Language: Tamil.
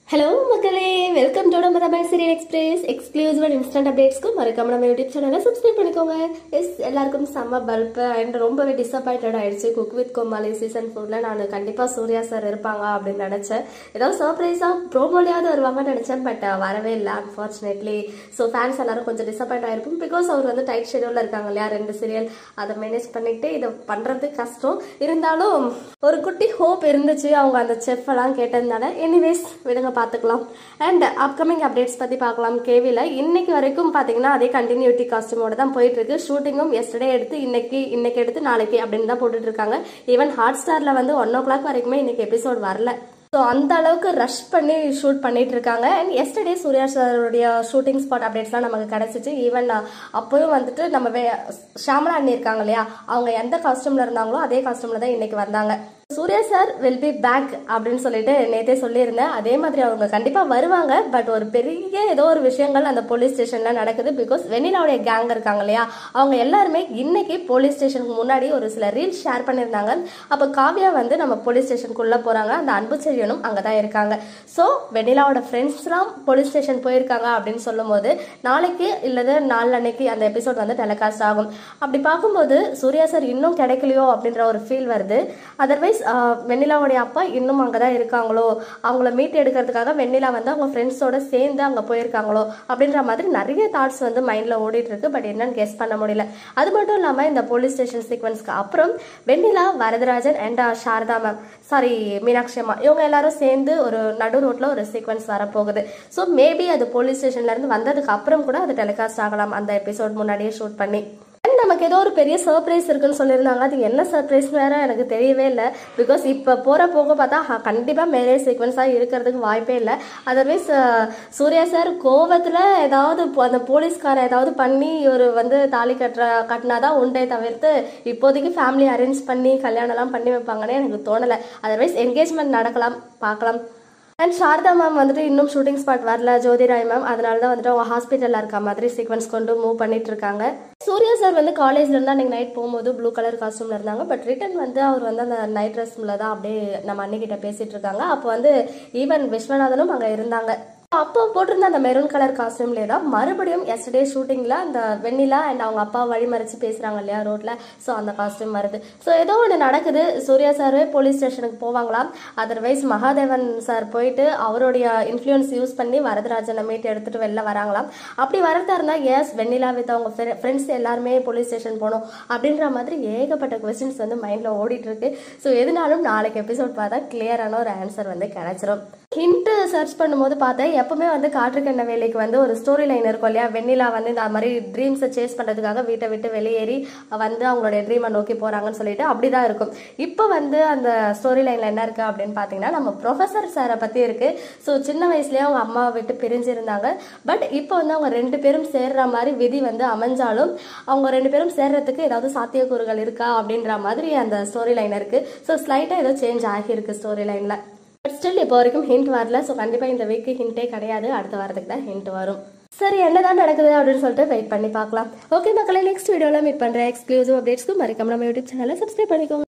ஹலோ மக்களே வெல்கம் டு நம்ம Tamil serial express exclusive and instant அப்டேட்ஸ்க்கு மறக்காம நம்ம யூடியூப் சேனலை சப்ஸ்கிரைப் பண்ணிக்கோங்க எஸ் எல்லாருக்கும் செம்ம பல்ப் அண்ட் ரொம்பவே டிசப்பாயிண்டட் ஆயிடுச்சு குக் வித் கோமாளி சீசன் ஃபோர்ல நான் கண்டிப்பா சூர்யா சார் இருப்பாங்க அப்படின்னு நினைச்சேன் ஏதோ சர்ப்ரைஸா ப்ரோமோலையாவது வருவாங்கன்னு நினைச்சேன் பட் வரவே இல்லை அன்ஃபார்ச்சுனேட்லி ஸோ ஃபேன்ஸ் எல்லாரும் கொஞ்சம் டிசப்பாயிண்ட் ஆயிருக்கும் பிகாஸ் அவர் வந்து டைட் ஷெடியூல்ல இருக்காங்க இல்லையா ரெண்டு சீரியல் அதை மேனேஜ் பண்ணிட்டு இதை பண்றது கஷ்டம் இருந்தாலும் ஒரு குட்டி ஹோப் இருந்துச்சு அவங்க அந்த செஃப் எல்லாம் கேட்டதுனால எனிவேஸ் விடுங்க பார்த்துக்கலாம் அண்ட் அப்கமிங் அப்டேட்ஸ் பற்றி பார்க்கலாம் கேவியில் இன்னைக்கு வரைக்கும் பார்த்தீங்கன்னா அதே கண்டினியூட்டி காஸ்டியூமோட தான் போயிட்டு இருக்கு ஷூட்டிங்கும் எஸ்டர்டே எடுத்து இன்னைக்கு இன்னைக்கு எடுத்து நாளைக்கு அப்படின்னு தான் போட்டுட்டு இருக்காங்க ஈவன் ஹாட் ஸ்டாரில் வந்து ஒன் ஓ கிளாக் வரைக்குமே இன்னைக்கு எபிசோட் வரல ஸோ அந்த அளவுக்கு ரஷ் பண்ணி ஷூட் பண்ணிட்டு இருக்காங்க அண்ட் எஸ்டர்டே சூர்யா சாருடைய ஷூட்டிங் ஸ்பாட் அப்டேட்ஸ்லாம் நமக்கு கிடைச்சிச்சு ஈவன் அப்போயும் வந்துட்டு நம்ம வே ஷாமலா அண்ணி இருக்காங்க இல்லையா அவங்க எந்த காஸ்டியூம்ல இருந்தாங்களோ அதே காஸ்டியூம்ல தான் இன்னைக்கு வந்தாங்க Surya sir will be back அப்படின்னு சொல்லிட்டு நேத்தே சொல்லியிருந்தேன் அதே மாதிரி அவங்க கண்டிப்பா வருவாங்க பட் ஒரு பெரிய ஏதோ ஒரு விஷயங்கள் அந்த போலீஸ் ஸ்டேஷன்ல நடக்குது பிகாஸ் வெண்ணிலாவுடைய கேங் இருக்காங்க இல்லையா அவங்க எல்லாருமே இன்னைக்கு போலீஸ் ஸ்டேஷனுக்கு முன்னாடி ஒரு சில ரீல்ஸ் ஷேர் பண்ணியிருந்தாங்க அப்போ காவ்யா வந்து நம்ம போலீஸ் ஸ்டேஷனுக்குள்ள போறாங்க அந்த அன்பு செழியனும் அங்கதான் இருக்காங்க ஸோ வெண்ணிலாவோட ஃப்ரெண்ட்ஸ்லாம் போலீஸ் ஸ்டேஷன் போயிருக்காங்க அப்படின்னு சொல்லும் போது நாளைக்கு இல்லது நாலு அன்னைக்கு அந்த எபிசோட் வந்து டெலிகாஸ்ட் ஆகும் அப்படி பார்க்கும்போது சூர்யா சார் இன்னும் கிடைக்கலையோ அப்படின்ற ஒரு ஃபீல் வருது அதர்வைஸ் வெண்ணிலாவுடைய அப்பா இன்னும் அங்கே தான் இருக்காங்களோ அவங்கள மீட் எடுக்கிறதுக்காக வெண்ணிலா வந்து அவங்க ஃப்ரெண்ட்ஸோட சேர்ந்து அங்கே போயிருக்காங்களோ அப்படின்ற மாதிரி நிறைய தாட்ஸ் வந்து மைண்டில் ஓடிட்டு இருக்கு பட் என்னன்னு கெஸ் பண்ண முடியல அது மட்டும் இல்லாமல் இந்த போலீஸ் ஸ்டேஷன் சீக்வன்ஸ்க்கு அப்புறம் Vennila Varadarajan and Sarada ma'am sorry Meenakshi அம்மா இவங்க எல்லாரும் சேர்ந்து ஒரு நடு ரோட்ல ஒரு சீக்வன்ஸ் வரப்போகுது ஸோ மேபி அது போலீஸ் ஸ்டேஷன்ல இருந்து வந்ததுக்கு அப்புறம் கூட அது டெலிகாஸ்ட் ஆகலாம் அந்த எபிசோட் முன்னாடியே ஷூட் பண்ணி And நமக்கு ஏதோ ஒரு பெரிய சர்ப்ரைஸ் இருக்குன்னு சொல்லியிருந்தாங்க அது என்ன சர்ப்ரைஸ் வேற எனக்கு தெரியவே இல்லை பிகாஸ் இப்போ போகிற போக பார்த்தா ஹ- கண்டிப்பா மேரேஜ் சீக்வன்ஸாக இருக்கிறதுக்கு வாய்ப்பே இல்லை அதர்வைஸ் சூர்யா சார் கோவத்தில் ஏதாவது போ- அந்த போலீஸ்காரன் ஏதாவது பண்ணி ஒரு வந்து தாலி கட்டுற கட்டினாதான் உண்டே தவிர்த்து இப்போதைக்கு ஃபேமிலி அரேஞ்ச் பண்ணி கல்யாணம்லாம் பண்ணி வைப்பாங்கன்னு எனக்கு தோணலை அதர்வைஸ் என்கேஜ்மெண்ட் நடக்கலாம் பார்க்கலாம் அண்ட் சாரதா மேம் வந்துட்டு இன்னும் ஷூட்டிங் ஸ்பாட் வரல ஜோதிராய் மேம் அதனால தான் வந்துட்டு அவங்க ஹாஸ்பிட்டலில் இருக்க மாதிரி சீக்வன்ஸ் கொண்டு மூவ் பண்ணிட்டு இருக்காங்க சூர்யா சார் வந்து காலேஜ்ல இருந்து அன்னைக்கு நைட் போகும்போது ப்ளூ கலர் காஸ்டியூம்ல இருந்தாங்க பட் ரிட்டன் வந்து அவர் வந்து அந்த நைட் ட்ரெஸ்ல தான் அப்படியே நம்ம அன்னிக்கிட்ட பேசிட்டு இருக்காங்க அப்போ வந்து ஈவன் விஸ்வநாதனும் அங்கே இருந்தாங்க அப்போ போட்டிருந்த அந்த மெரூன் கலர் காஸ்டியூம்லேயே தான் மறுபடியும் எஸ்டர்டே ஷூட்டிங்கில் அந்த வெண்ணிலா அண்ட் அவங்க அப்பா வழிமறைச்சு பேசுகிறாங்க இல்லையா ரோட்டில் ஸோ அந்த காஸ்டியூம் வருது ஸோ ஏதோ ஒன்று நடக்குது சூர்யா சார் போலீஸ் ஸ்டேஷனுக்கு போவாங்களாம் அதர்வைஸ் மகாதேவன் சார் போயிட்டு அவருடைய இன்ஃப்ளூயன்ஸ் யூஸ் பண்ணி வரதராஜனை மீட் எடுத்துட்டு வெளில வராங்களாம் அப்படி வரதா இருந்தால் எஸ் வெண்ணிலா வித் அவங்க ஃப்ரெண்ட்ஸ் எல்லாருமே போலீஸ் ஸ்டேஷன் போகணும் அப்படின்ற மாதிரி ஏகப்பட்ட கொஸ்டின்ஸ் வந்து மைண்டில் ஓடிட்டு இருக்கு ஸோ எதுனாலும் நாளைக்கு எபிசோட் பார்த்தா கிளியரான ஒரு ஆன்சர் வந்து கிடைச்சிரும் ஹிண்ட் சர்ச் பண்ணும்போது பார்த்தேன் எப்பவுமே வந்து காற்றுக்கண்ண வேலைக்கு வந்து ஒரு ஸ்டோரி லைன் இருக்கும் இல்லையா வெண்ணிலா வந்து இந்த மாதிரி ட்ரீம்ஸை சேஸ் பண்ணுறதுக்காக வீட்டை விட்டு வெளியேறி வந்து அவங்களுடைய ட்ரீமை நோக்கி போகிறாங்கன்னு சொல்லிட்டு அப்படிதான் இருக்கும் இப்போ வந்து அந்த ஸ்டோரி லைனில் என்ன இருக்குது அப்படின்னு பார்த்தீங்கன்னா நம்ம ப்ரொஃபஸர் சாரை பற்றி இருக்குது ஸோ சின்ன வயசுலேயே அவங்க அம்மாவை விட்டு பிரிஞ்சிருந்தாங்க பட் இப்போ வந்து அவங்க ரெண்டு பேரும் சேர்ற மாதிரி விதி வந்து அமைஞ்சாலும் அவங்க ரெண்டு பேரும் சேர்றதுக்கு ஏதாவது சாத்தியக்கூறுகள் இருக்கா அப்படின்ற மாதிரி அந்த ஸ்டோரி லைன் இருக்குது ஸோ ஸ்லைட்டாக ஏதோ சேஞ்ச் ஆகியிருக்கு ஸ்டோரி லைனில் பட் ஸ்டில் இப்போ வரைக்கும் ஹிண்ட் வரல ஸோ கண்டிப்பாக இந்த வீக்கு ஹிண்டே கிடையாது அடுத்த வாரத்துக்கு தான் ஹிண்ட் வரும் சரி என்னதான் நடக்குது அப்படின்னு சொல்லிட்டு வெயிட் பண்ணி பார்க்கலாம் ஓகே மக்களே நெக்ஸ்ட் வீடியோவில் மீட் பண்ணுறேன் எக்ஸ்க்ளூசிவ் அப்டேட்ஸ்க்கு மறக்காம நம்ம யூடியூப் சேனலை சப்ஸ்கிரைப் பண்ணிக்கோங்க